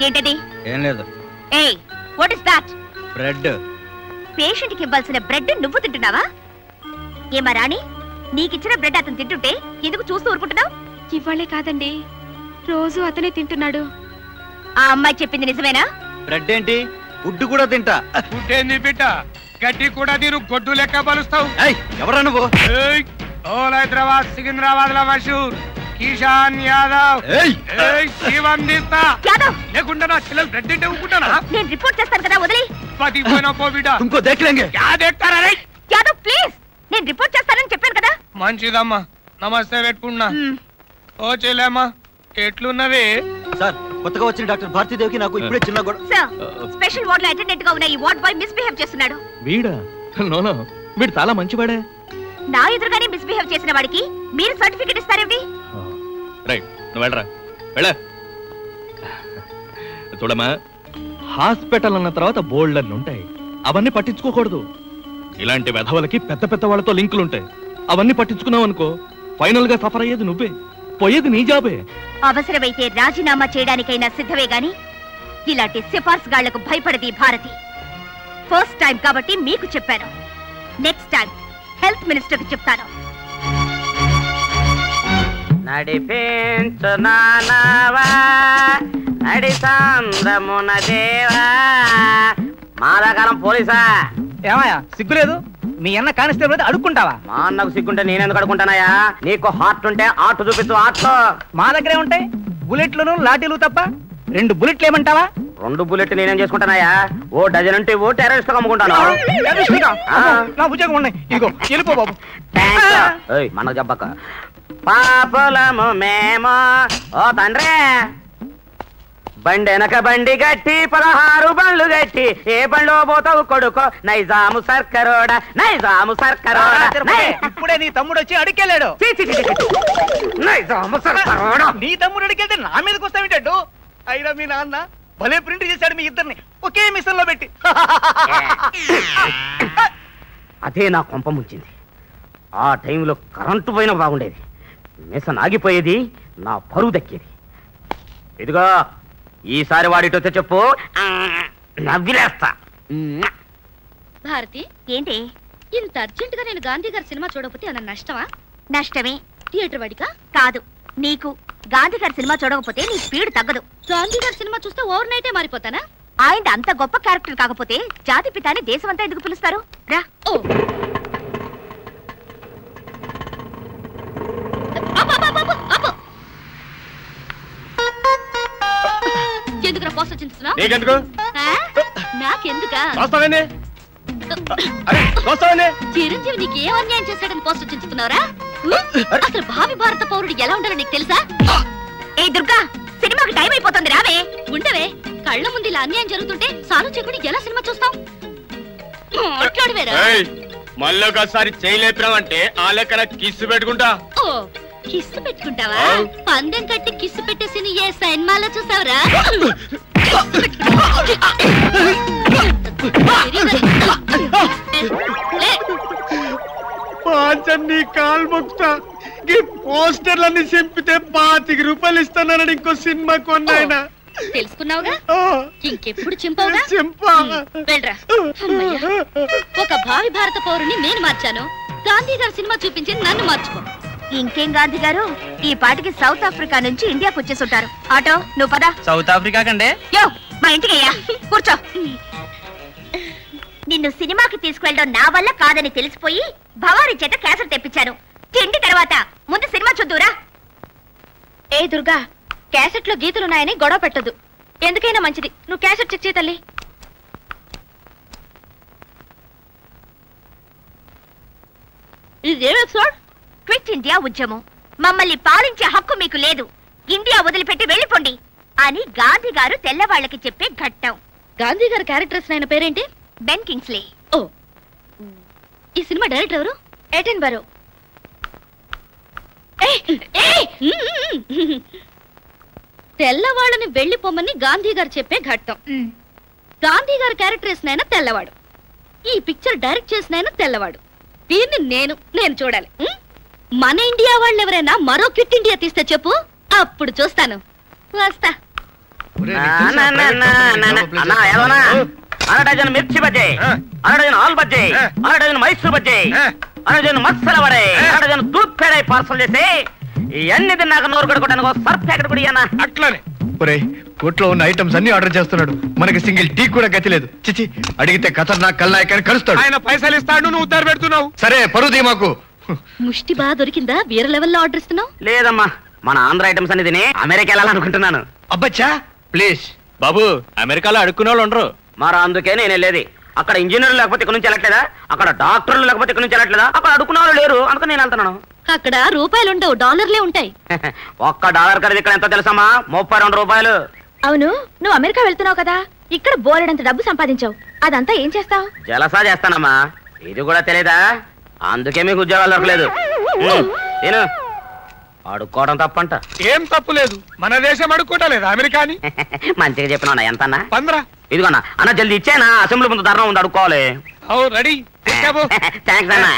ఏంటది ఏం లేదు hey what is that bread patient కి ఇవ్వాల్సిన బ్రెడ్ నువ్వు తింటున్నావా ఏమా రాణి నీకిచ్చిన బ్రెడ్ అతను తింటుంటే ఎందుకు చూస్తూ ఊరుకుంటున్నావు ఇవాళే కాదండి రోజు అతనే తింటున్నాడు ఆ అమ్మాయి చెప్పింది నిజమేనా బ్రెడ్ ఏంటి ఫుడ్ కూడా తింటా పుట్టేంది బిడ్డ గడ్డి కూడా తీరు గొడ్డు లెక్క పలుస్తావు ఏయ్ ఎవరా నువ్వు ఏయ్, ఓల్ హైదరాబాద్ సికింద్రాబాద్ లో మషూర్ కిషాన్ యాదవ్ ఏయ్ ఏయ్, జీవం తీస్తా యాదవ్ లేకుండా నా పిల్లలు బ్రెడ్ తింటే ఊరుకుంటానా నేను రిపోర్ట్ చేస్తాను కదా వదిలి పది పోయినా పో బిడ్డ తుమ్కో దేఖ్ లేంగే యా దేక్తారా రే యాదవ్ ప్లీజ్ నేను రిపోర్ట్ చేస్తానని చెప్పాను కదా మంచిదమ్మా నమస్తే పెట్టుకున్నా మ్మ్. ఓ చెల్లెమ్మా ఎట్లున్నవి సార్ కొత్తగా వచ్చిన డాక్టర్ భారతీదేవికి నాకు ఇప్పుడే చిన్న గొడవ సార్ స్పెషల్ వార్డ్ లో అటెండెంట్ గా ఉన్న ఈ వార్డ్ బాయ్ మిస్బిహేవ్ చేస్తున్నాడు వీడా నోనో వీడు చాలా మంచివాడే నా ఎదురుగానే మిస్బిహేవ్ చేసిన వాడికి మీరు సర్టిఫికెట్ ఇస్తారేమిటి రైట్ నువ్వు వెళ్ళరా వెళ్ళ చూడమ్మా హాస్పిటల్ అన్న తర్వాత బోల్డర్లు ఉంటాయి అవన్నీ పట్టించుకోకూడదు ఇలాంటి వెధవలకి పెద్ద పెద్ద వాళ్ళతో లింకులు ఉంటాయి అవన్నీ పట్టించుకున్నావు అనుకో ఫైనల్ గా సఫర్ అయ్యేది నువ్వే పోయేది నీ జాబే అవసరమైతే రాజీనామా చేయడానికైనా సిద్ధమే గాని ఇలాంటి సిఫార్సు గాళ్లకు భయపడది ఈ భారతి ఫస్ట్ టైం కాబట్టి మీకు చెప్పాను నెక్స్ట్ టైం హెల్త్ మినిస్టర్ కి చెప్తాను నడిపించు నానావా నడి సాంద్రమున దేవా మాదాకాలం పోలీసా ఏమయ్యా సిగ్గులేదు మీ అన్న కానిస్టేబుల్ అయితే అడుక్కుంటావా మా అన్నకు సిగ్గుంటే నేనెందుకు అడుకుంటానయ్యా నీకు హార్ట్ ఉంటే ఆర్ట్ చూపించు ఆర్ట్ మా దగ్గరే ఉంటాయి బుల్లెట్లను లాఠీలు తప్ప రెండు బుల్లెట్లు ఏమంటావా రెండు బుల్లెట్ నేనేం చేసుకుంటానయ్యా ఓ డజన్ ఉంటే ఓ టెర్రరిస్ట్ అమ్ముకుంటాను టెర్రరిస్టులుగా? ఆ. అమ్మో, నా ఉద్యోగం ఉన్నాయి ఇదిగో వెళ్ళిపో బాబు థాంక్స్. ఏయ్, మనకు చెప్పక పాపులము మేము ఓ తండ్రి బండి వెనక బండి గట్టి పదహారు బండ్లు గట్టి ఏ బండ్లో పోతావు కొడుకో నైజాము సర్కరోడ నైజాము సర్కరోడ నై- ఇప్పుడే నీ తమ్ముడు వచ్చి అడికెళ్ళాడు ఛీ, ఛీ, ఛీ, ఛీ, ఛీ. నైజాము సర్కరోడ నీ తమ్ముడు అడికెళ్తే నా మీదకి వస్తావింటాడు అయినా మీ నాన్న భలే ప్రింట్ చేశాడు మీ ఇద్దరిని ఒకే మిషన్ లో పెట్టి అదే నా కొంప ముంచింది ఆ టైంలో కరెంటు పోయినా బాగుండేది మిషన్ ఆగిపోయేది నా పరువు దక్కేది ఇదిగో ఈసారి వాడిటొచ్చే చెప్పు ఆ, నవ్విలేస్తా భారతి ఏంటి ఇంత అర్జెంట్ గా నేను గాంధీ గారి సినిమా చూడకపోతే అన్న నష్టమా నష్టమే థియేటర్ వాడికా కాదు నీకు గాంధీ గారి సినిమా చూడకపోతే నీ స్పీడ్ తగ్గదు గాంధీ గారి సినిమా చూస్తే ఓవర్ నైటే మారిపోతానా ఆయన అంత గొప్ప క్యారెక్టర్ కాకపోతే జాతి పితాని దేశమంతా ఎందుకు పిలుస్తారు రా ఓ అబ్బో, అబ్బో, అబ్బో, అబ్బో. ఎందుకురా పోస్టర్ చించుతున్నావు నీకెందుకు నాకెందుకా వస్తావండి అరే వస్తావండి చిరంజీవి నీకు ఏం అన్యాయం చేశాడని పోస్టర్ చించుతున్నావురా అసలు భావి భారత పౌరుడు ఎలా ఉండాలో నీకు తెలుసా ఏ దుర్గా సినిమాకి టైం అయిపోతుంది రావే ఉండవే కళ్ళ ముందు ఇలా అన్యాయం జరుగుతుంటే సాను చెక్కుని ఎలా సినిమా చూస్తాం మాట్లాడవేరా మళ్ళీ ఒకసారి చేయలేపినామంటే ఆ లెక్కన కిస్సు పెట్టుకుంటా ఓ కిస్సు పెట్టుకుంటావా ఆ. పందెం కట్టి కిస్సు పెట్టేసి ఏ సినిమాలో చూసావురా లే, పాంచన్ని కాల్ మొక్తా ఈ పోస్టర్లన్నీ చింపితే పాతిక రూపాయలు ఇస్తానని ఇంకో సినిమా కొన్నాయన తెలుసుకున్నావుగా ఇంకెప్పుడు చింపవుగా చింపా ఉమ్, వెళ్ళరా అమ్మయ్య. ఒక భావి భారత పౌరుని నేను మార్చాను గాంధీ గారి సినిమా చూపించి నన్ను మార్చుకో ఇంకేం గాంధీ గారు ఈ పాటికి సౌత్ ఆఫ్రికా నుంచి ఇండియాకి వచ్చేసుంటారు ఆటో నువ్వు పదా సౌత్ ఆఫ్రికా కంటే యో మా ఇంటికి అయ్యా కూర్చో నిన్ను సినిమాకి తీసుకువెళ్ళడం నా వల్ల కాదని తెలిసిపోయి భవారీ చేత క్యాసెట్ తెప్పించాను తిండి తర్వాత ముందు సినిమా చూద్దురా ఏ దుర్గా క్యాసెట్ లో గీతలున్నాయని గొడవ పెట్టదు ఎందుకైనా మంచిది నువ్వు క్యాసెట్ చెక్ చేయ తల్లి ఇదేం ఎపిసోడ్ క్విట్ ఇండియా ఉద్యమం మమ్మల్ని పాలించే హక్కు మీకు లేదు ఇండియా వదిలిపెట్టి వెళ్ళిపోండి అని గాంధీ గారు తెల్లవాళ్ళకి చెప్పే ఘట్టం గాంధీ గారి క్యారెక్టర్స్ ఆయన పేరేంటి బెన్ కింగ్స్లీ ఓ ఈ సినిమా డైరెక్టర్ ఎవరు ఎటెన్ బరో తెల్లవాళ్ళని వెళ్ళిపోమని గాంధీ గారు చెప్పే ఘట్టం గాంధీ గారి క్యారెక్టర్ వేసిన ఆయన తెల్లవాడు ఈ పిక్చర్ డైరెక్ట్ చేసిన ఆయన తెల్లవాడు దీన్ని నేను నేను చూడాలి ఉం? మన ఇండియా వాళ్ళు ఎవరైనా మరో క్విట్ ఇండియా తీస్తే చెప్పు అప్పుడు చూస్తాను వస్తా నా, నా, నా, నా, నా. అన్నా, ఏదోనా? అర డజన్ మిర్చి బజ్జీ అర డజన్ ఆల్ బజ్జీ అర డజన్ మైసూర్ బజ్జీ అర డజన్ మసాలా వడే అర డజన్ దూద్ పేడ పార్సల్ చేసి ఇవన్నీ తిన్నాక నోరు కడుకోవడానికి ఒక సర్ఫ్ ప్యాకెట్ కూడా ఇయ్యనా అట్లనే ఒరే కోట్లో ఉన్న ఐటమ్స్ అన్ని ఆర్డర్ చేస్తున్నాడు మనకి సింగిల్ టీ కూడా గతి లేదు చిచి అడిగితే ఖతర్నాక్ కల్నాయక్ అని కలుస్తాడు ఆయన పైసలు ఇస్తాడు నువ్వు ఉద్దరు పెడుతున్నావు సరే పరుది మాకు ముష్టి బాగా దొరికిందా వేరే లెవెల్లో ఆర్డర్ ఇస్తున్నావు లేదమ్మా మన ఆంధ్ర ఐటమ్స్ అన్ని తిని అమెరికా వెళ్ళాలనుకుంటున్నాను అబ్బచ్చా ప్లీజ్ బాబు అమెరికాలో అడుక్కునే వాళ్ళు ఉండరు మరి అందుకే నేను వెళ్ళేది అక్కడ ఇంజనీర్లు లేకపోతే ఇక్కడ నుంచి వెళ్ళట్లేదా అక్కడ డాక్టర్లు లేకపోతే ఇక్కడ నుంచి వెళ్ళట్లేదా అక్కడ అడుక్కున్న వాళ్ళు లేరు అందుకని నేను వెళ్తున్నాను అక్కడ రూపాయలు ఉండవు డాలర్లే ఉంటాయి ఒక్క డాలర్ ఖరీదు ఇక్కడ ఎంత తెలుసమ్మా ముప్పై రెండు రూపాయలు అవును నువ్వు అమెరికా వెళ్తున్నావు కదా ఇక్కడ బోలెడంత డబ్బు సంపాదించావు అదంతా ఏం చేస్తావు జలసా చేస్తానమ్మా ఇది కూడా తెలీదా అందుకే మీకు ఉద్యోగాలు దొరకలేదు ఉమ్, తిను అడుక్కోవడం తప్పంట ఏం తప్పు లేదు మన దేశం అడుక్కోవటలేదు అమెరికాని మంచిగా చెప్పినా ఎంత అన్నా పంద్రా ఇదిగోనా అన్న జల్దీ ఇచ్చేనా అసెంబ్లీ ముందు ధర్మం ఉంది అడుక్కోవాలి అవు రెడీ థ్యాంక్స్ అన్న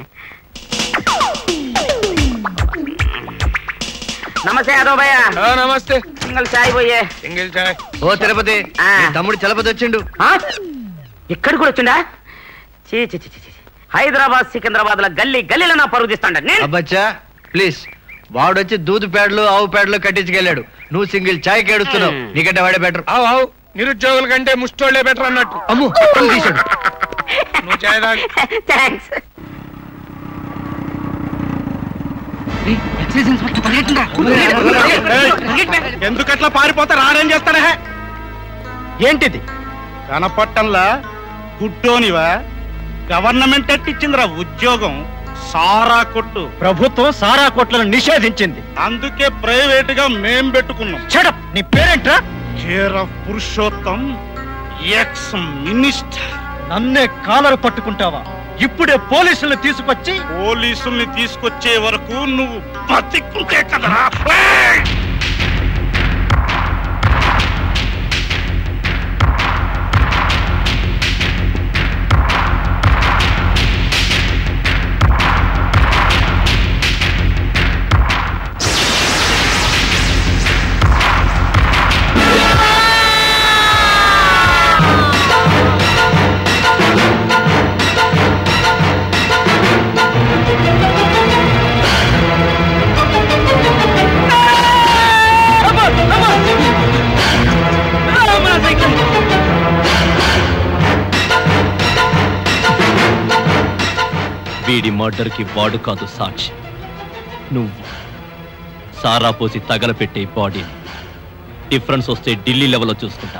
నమస్తే యాదవ్ భయ్య నమస్తే సింగల్ చాయ్ పోయే సింగిల్ చాయ్ ఓ తిరుపతి ఆ. నీ తమ్ముడు చలపతి వచ్చిండు ఆ? ఇక్కడ కూడా వచ్చిండా చీ చీ చీ చీ, చీ హైదరాబాద్ సికింద్రాబాద్ లో గల్లీ గల్లీలో నా పరుగు తీస్తాండ నేను అబ్బచ్చా ప్లీజ్ వాడొచ్చి దూది పేడలు ఆవు పేడలు కట్టించుకెళ్ళాడు నువ్వు సింగిల్ చాయ్ కేడుస్తున్నావు మ్మ్. నీకంటే వాడే బెటర్ అవు అవు నిరుద్యోగుల కంటే ముష్టోళ్లే బెటర్ అన్నట్టు అమ్ము చెప్పండి తీసాడు నువ్వు చాయ్ తాగు. థ్యాంక్స్ ఎందుకట్లా పారిపోతే రాడేం చేస్తాడా ఏంటిది కనపట్టంలా గుడ్డోనివా గవర్నమెంట్ ఎట్టిచ్చిందిరా ఉద్యోగం సారా కొట్టు ప్రభుత్వం సారా కొట్లను నిషేధించింది అందుకే ప్రైవేట్ గా మేం పెట్టుకున్నాం చెడప్ నీ పేరేంట్రా care of Purushottam ex minister నన్నే కాలరు పట్టుకుంటావా ఇప్పుడే పోలీసుల్ని తీసుకొచ్చి పోలీసుల్ని తీసుకొచ్చే వరకు నువ్వు బతికుంటే కదరా ఏయ్! వీడి మర్డర్ కి వాడు కాదు సాక్షి నువ్వు సారా పోసి తగలపెట్టే బాడీ డిఫరెన్స్ వస్తే ఢిల్లీ లెవెల్లో చూసుకుంటా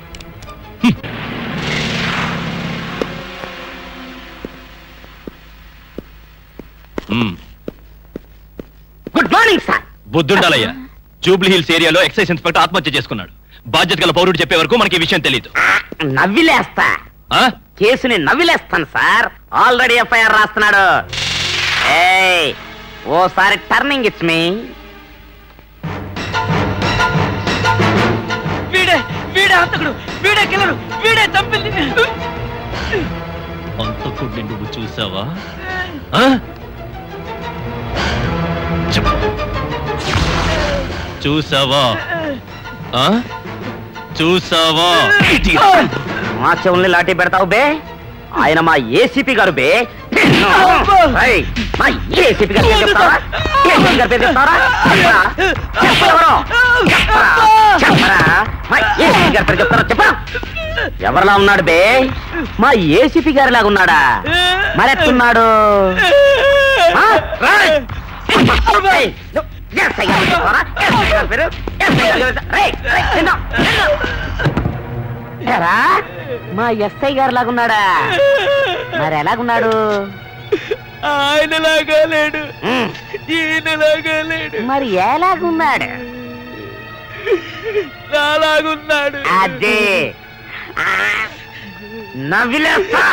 హ్మ్. గుడ్ మార్నింగ్ సార్ బుద్ధుండాలయ్యా జూబ్లీ హిల్స్ ఏరియాలో ఎక్సైజ్ ఇన్స్పెక్టర్ ఆత్మహత్య చేసుకున్నాడు బాధ్యత గల పౌరుడు చెప్పే వరకు మనకి ఈ విషయం తెలియదు నవ్విలేస్తా కేసుని నవ్విలేస్తాను సార్ ఆల్రెడీ ఎఫ్ఐఆర్ రాస్తున్నాడు ఏయ్ ఓసారి టర్నింగ్ ఇట్స్ మీ వీడే వీడే హంతకుడు వీడే కిల్లరు వీడే చంపింది అంతకుడిని నువ్వు చూసావా ఆ? చెప్పు. చూసావా ఆ? చూసావా మా చెవుల్ని లాఠీ పెడతావు బే ఆయన మా ఏసీపీ గారు బే ఏయ్, మా ఏసీపీ గారు పేరు చెప్తావా ఏసీపీ గారి పేరు చెప్తావా చెప్పరా? చెప్పు ఎవరో? చెప్పరా? చెప్పరా? మా ఏసీపీ గారి పేరు చెప్తారా చెప్పరా ఎవరిలా ఉన్నాడు బే మా ఏసీపీ గారి లాగా ఉన్నాడా మరెత్తున్నాడు ఆ? రేయ్! రేయ్, నువ్వు ఎస్ఐ గారి పేరు చెప్తావా? ఎస్ఐ గారి పేరు? ఎస్ఐ గారి పేరు? రేయ్, రేయ్, నిన్ను, నిన్ను. ఎరా మా ఎస్ఐ గారు లాగున్నాడా మరి ఎలాగున్నాడు ఆయనలాగా లేడు ఉమ్, ఈయనలాగా లేడు మరి ఎలాగున్నాడు నాలాగున్నాడు అదే ఆ, నవ్విలేస్తా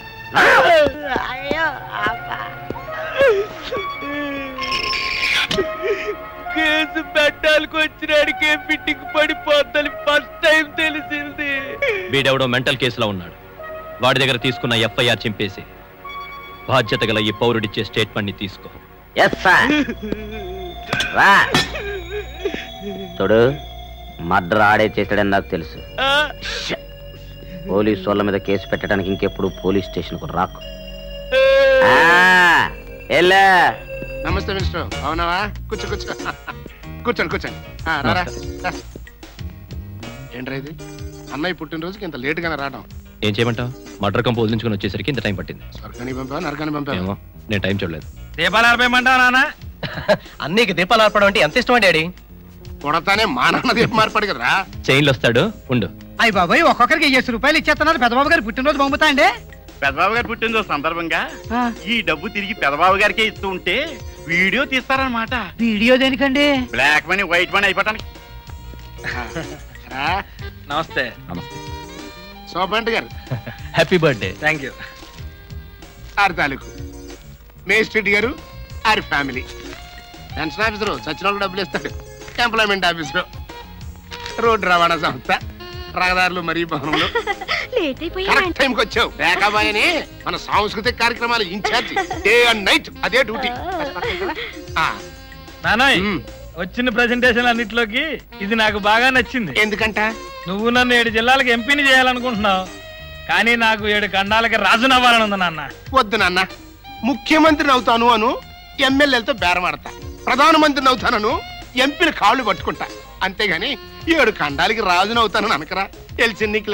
కేసు పెట్టాలకు వచ్చినాడికే పిట్టికి పడిపోద్దని ఫస్ట్ టైం తెలిసింది వీడెవడో మెంటల్ కేసులో ఉన్నాడు వాడి దగ్గర తీసుకున్న ఎఫ్ఐఆర్ చింపేసి బాధ్యత గల ఈ పౌరుడిచ్చే స్టేట్మెంట్ ని తీసుకో ఎస్ సార్ రా చూడు మర్డర్ ఆడే చేశాడని నాకు తెలుసు ష్. పోలీసు వాళ్ళ మీద కేసు పెట్టడానికి ఇంకెప్పుడు పోలీస్ స్టేషన్కు రాకు ఆ, ఎల్లా నమస్తే మిస్టర్ అవునావా కూర్చో కూర్చో కూర్చోండి కూర్చోండి ఆ, రారా రా. ఏంట్రా ఇది అన్నయ్య పుట్టినరోజుకి ఇంత లేటుగానే రావడం ఏం చేయమంటావు మటర్ కంపు వదిలించుకుని వచ్చేసరికి ఇంత టైం పట్టింది స్వర్గానికి పంపావా నరకానికి పంపావా ఏమో నేను టైం చూడలేదు దీపాలు ఆర్పేయమంటావా నాన్న అన్నీకి దీపాలు ఆర్పడం అంటే ఎంత ఇష్టం డాడీ కొడతానే మా నాన్న దీపం మార్పాడు కదరా చైన్లు వస్తాడు ఉండు అయ్యి బాబాయ్ ఒక్కొక్కరికి వెయ్యి రూపాయలు ఇచ్చేస్తున్నారు పెద్దబాబు గారు పుట్టినరోజు పంపుతా అండి పెదబాబు గారి పుట్టినరోజు సందర్భంగా ఈ డబ్బు తిరిగి పెదబాబు గారికే ఇస్తూ ఉంటే వీడియో తీస్తారనమాట వీడియో దేనికండి బ్లాక్ మనీ వైట్ మనీ అయిపోవటానికి రా నమస్తే నమస్తే సోపంటి గారు హ్యాపీ బర్త్డే థ్యాంక్ యూ ఆరి తాలూకు మేస్ట్రీట్ గారు ఆరి ఫ్యామిలీ పెన్షన్ ఆఫీసరు సచిన వాళ్ళకి డబ్బులు ఇస్తాడు ఎంప్లాయ్మెంట్ ఆఫీసరు రోడ్డు రవాణా సంస్థ రహదారులు మరియు భవనంలో లేట్ అయిపోయా కరెక్ట్ టైంకి వచ్చావు రేఖాబాయ్ అని మన సాంస్కృతిక కార్యక్రమాల ఇన్ఛార్జి డే అండ్ నైట్ అదే డ్యూటీ ఆ, నానాయ్ ఉమ్, వచ్చిన ప్రెజెంటేషన్ అన్నిట్లోకి ఇది నాకు బాగా నచ్చింది ఎందుకంట నువ్వు నన్ను ఏడు జిల్లాలకు ఎంపీని చేయాలనుకుంటున్నావు కానీ నాకు ఏడు ఖండాలకి రాజునవ్వాలని ఉంది నాన్న వద్దు నాన్న ముఖ్యమంత్రిని అవుతాను అను ఎమ్మెల్యేలతో బేరమాడతా ప్రధానమంత్రిని అవుతానను ఎంపీని కాళ్ళు పట్టుకుంటా అంతేగాని ఏడు ఖండాలకి రాజునవుతానని అనకరా తెలిసింది నీకు